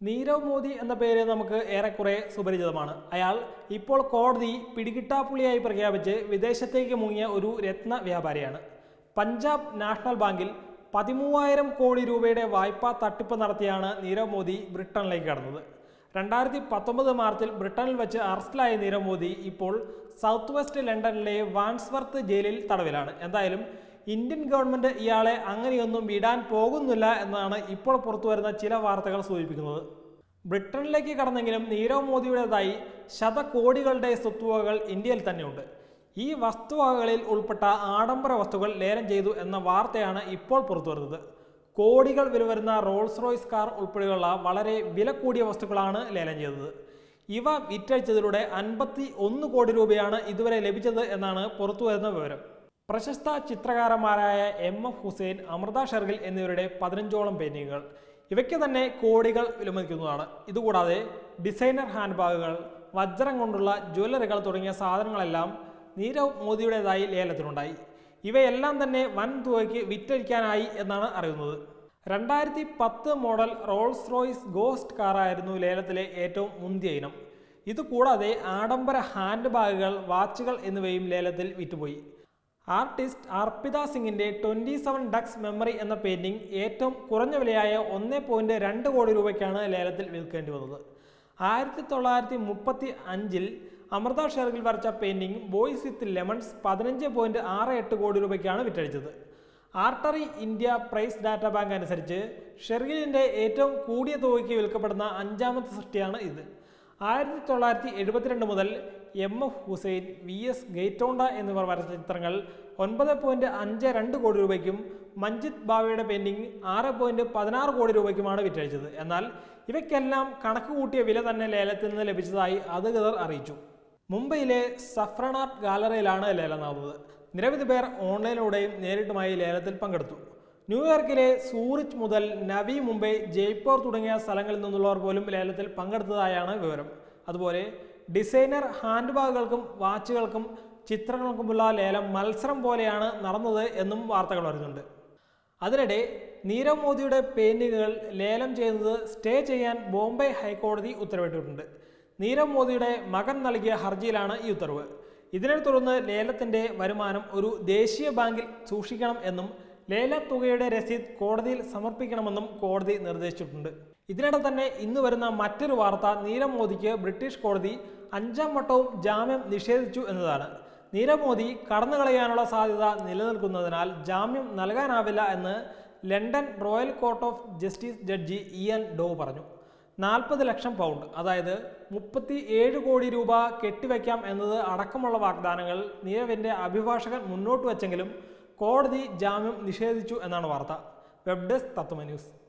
നീരവ് മോദി എന്ന പേര് നമുക്ക് ഏറെക്കുറെ സുപരിചിതമാണ് അയാൾ ഇപ്പോൾ കോടതി പിടികിട്ടാപ്പുള്ളിയായി പ്രഖ്യാപിച്ച് വിദേശത്തേക്ക് മുങ്ങിയ ഒരു രത്ന വ്യാപാരിയാണ് പഞ്ചാബ് നാഷണൽ ബാങ്കിൽ പതിമൂവായിരം കോടി രൂപയുടെ വായ്പാ തട്ടിപ്പ് നടത്തിയാണ് നീരവ് മോദി ബ്രിട്ടനിലേക്ക് കടന്നത് രണ്ടായിരത്തി പത്തൊമ്പത് മാർച്ചിൽ ബ്രിട്ടനിൽ വെച്ച് അറസ്റ്റിലായ നീരവ് മോദി ഇപ്പോൾ സൗത്ത് വെസ്റ്റ് ലണ്ടനിലെ വാൻസ്വർത്ത് ജയിലിൽ തടവിലാണ് എന്തായാലും ഇന്ത്യൻ ഗവൺമെന്റ് ഇയാളെ അങ്ങനെയൊന്നും വിടാൻ പോകുന്നില്ല എന്നാണ് ഇപ്പോൾ പുറത്തുവരുന്ന ചില വാർത്തകൾ സൂചിപ്പിക്കുന്നത് ബ്രിട്ടനിലേക്ക് കടന്നെങ്കിലും നീരവ് മോദിയുടേതായി ശതകോടികളുടെ സ്വത്തുവകകൾ ഇന്ത്യയിൽ തന്നെയുണ്ട് ഈ വസ്തുവകകളിൽ ഉൾപ്പെട്ട ആഡംബര വസ്തുക്കൾ ലേലം ചെയ്തു എന്ന വാർത്തയാണ് ഇപ്പോൾ പുറത്തുവരുന്നത് കോടികൾ വില വരുന്ന റോൾസ് റോയ്സ് കാർ ഉൾപ്പെടെയുള്ള വളരെ വില കൂടിയ വസ്തുക്കളാണ് ലേലം ചെയ്തത് ഇവ വിറ്റഴിച്ചതിലൂടെ അൻപത്തി ഒന്ന് കോടി രൂപയാണ് ഇതുവരെ ലഭിച്ചത് എന്നാണ് പുറത്തുവരുന്ന വിവരം പ്രശസ്ത ചിത്രകാരന്മാരായ എം എഫ് ഹുസൈൻ അമൃത ഷെർഗിൽ എന്നിവരുടെ പതിനഞ്ചോളം പെയിന്റിങ്ങുകൾ ഇവയ്ക്ക് തന്നെ കോടികൾ വിലമതിക്കുന്നതാണ് ഇതുകൂടാതെ ഡിസൈനർ ഹാൻഡ് ബാഗുകൾ വജ്രം കൊണ്ടുള്ള ജ്വല്ലറികൾ തുടങ്ങിയ സാധനങ്ങളെല്ലാം നീരവ് മോദിയുടേതായി ലേലത്തിലുണ്ടായി ഇവയെല്ലാം തന്നെ വൻ തുകയ്ക്ക് വിറ്റഴിക്കാനായി എന്നാണ് അറിയുന്നത് രണ്ടായിരത്തി പത്ത് മോഡൽ റോൾസ് റോയ്സ് ഗോസ്റ്റ് കാറായിരുന്നു ലേലത്തിലെ ഏറ്റവും മുന്തിയ ഇനം ഇതുകൂടാതെ ആഡംബര ഹാൻഡ് ബാഗുകൾ വാച്ചുകൾ എന്നിവയും ലേലത്തിൽ വിറ്റുപോയി ആർട്ടിസ്റ്റ് അർപ്പിത സിംഗിന്റെ ട്വന്റി സെവൻ ഡക്സ് മെമ്മറി എന്ന പെയിന്റിംഗ് ഏറ്റവും കുറഞ്ഞ വിലയായ ഒന്ന് പോയിന്റ് രണ്ട് കോടി രൂപയ്ക്കാണ് ലേലത്തിൽ വിൽക്കേണ്ടി വന്നത് ആയിരത്തി തൊള്ളായിരത്തി മുപ്പത്തി അഞ്ചിൽ അമൃത ഷെർഗിൽ വരച്ച പെയിന്റിംഗ് ബോയ്സ് വിത്ത് ലെമൺസ് പതിനഞ്ച് പോയിന്റ് ആറ് എട്ട് കോടി രൂപയ്ക്കാണ് വിറ്റഴിച്ചത് artery India price data bank അനുസരിച്ച് ഷെർഗിലിന്റെ ഏറ്റവും കൂടിയ തുകയ്ക്ക് വിൽക്കപ്പെടുന്ന അഞ്ചാമത്തെ സൃഷ്ടിയാണ് ഇത് ആയിരത്തി തൊള്ളായിരത്തി എഴുപത്തിരണ്ട് മുതൽ M F Hussain V S Gaitonde എന്നിവർ വരച്ച ചിത്രങ്ങൾ ഒൻപത് പോയിന്റ് അഞ്ച് രണ്ട് കോടി രൂപയ്ക്കും മഞ്ജിത് ബാവയുടെ പെയിന്റിംഗ് ആറ് പോയിന്റ് പതിനാറ് കോടി രൂപയ്ക്കുമാണ് വിറ്റഴിച്ചത് എന്നാൽ ഇവയ്ക്കെല്ലാം കണക്ക് കൂട്ടിയ വില തന്നെ ലേലത്തിൽ നിന്ന് ലഭിച്ചതായി അധികൃതർ അറിയിച്ചു മുംബൈയിലെ സഫ്രണാർട്ട് ഗാലറിയിലാണ് ലേലം നടന്നത് നിരവധി പേർ ഓൺലൈനിലൂടെയും നേരിട്ടുമായി ലേലത്തിൽ പങ്കെടുത്തു ന്യൂയോർക്കിലെ സൂറിച്ച് മുതൽ നവി മുംബൈ ജയ്പൂർ തുടങ്ങിയ സ്ഥലങ്ങളിൽ നിന്നുള്ളവർ പോലും ലേലത്തിൽ പങ്കെടുത്തതായാണ് വിവരം അതുപോലെ ഡിസൈനർ ഹാൻഡ് ബാഗുകൾക്കും വാച്ചുകൾക്കും ചിത്രങ്ങൾക്കുമുള്ള ലേലം മത്സരം പോലെയാണ് നടന്നത് എന്നും വാർത്തകൾ വരുന്നുണ്ട് അതിനിടെ നീരവ് മോദിയുടെ പെയിന്റിങ്ങുകൾ ലേലം ചെയ്യുന്നത് സ്റ്റേ ചെയ്യാൻ ബോംബെ ഹൈക്കോടതി ഉത്തരവിട്ടിട്ടുണ്ട് നീരവ് മോദിയുടെ മകൻ നൽകിയ ഹർജിയിലാണ് ഈ ഉത്തരവ് ഇതിനെ തുടർന്ന് ലേലത്തിന്റെ വരുമാനം ഒരു ദേശീയ ബാങ്കിൽ സൂക്ഷിക്കണം എന്നും ലേല തുകയുടെ രസീത് കോടതിയിൽ സമർപ്പിക്കണമെന്നും കോടതി നിർദ്ദേശിച്ചിട്ടുണ്ട് ഇതിനിടെ തന്നെ ഇന്ന് വരുന്ന മറ്റൊരു വാർത്ത നീരവ് മോദിക്ക് ബ്രിട്ടീഷ് കോടതി അഞ്ചാം വട്ടവും ജാമ്യം നിഷേധിച്ചു എന്നതാണ് നീരവ് മോദി കടന്നു കളയാനുള്ള സാധ്യത നിലനിൽക്കുന്നതിനാൽ ജാമ്യം നൽകാനാവില്ല എന്ന് London Royal Court of Justice judge Ian Dove പറഞ്ഞു നാൽപ്പത് ലക്ഷം പൗണ്ട് അതായത് മുപ്പത്തി ഏഴ് കോടി രൂപ കെട്ടിവെക്കാം എന്നത് അടക്കമുള്ള വാഗ്ദാനങ്ങൾ നീരവിൻ്റെ അഭിഭാഷകൻ മുന്നോട്ട് വെച്ചെങ്കിലും കോടതി ജാമ്യം നിഷേധിച്ചു എന്നാണ് വാർത്ത വെബ് ഡെസ്ക് തത്വമ ന്യൂസ്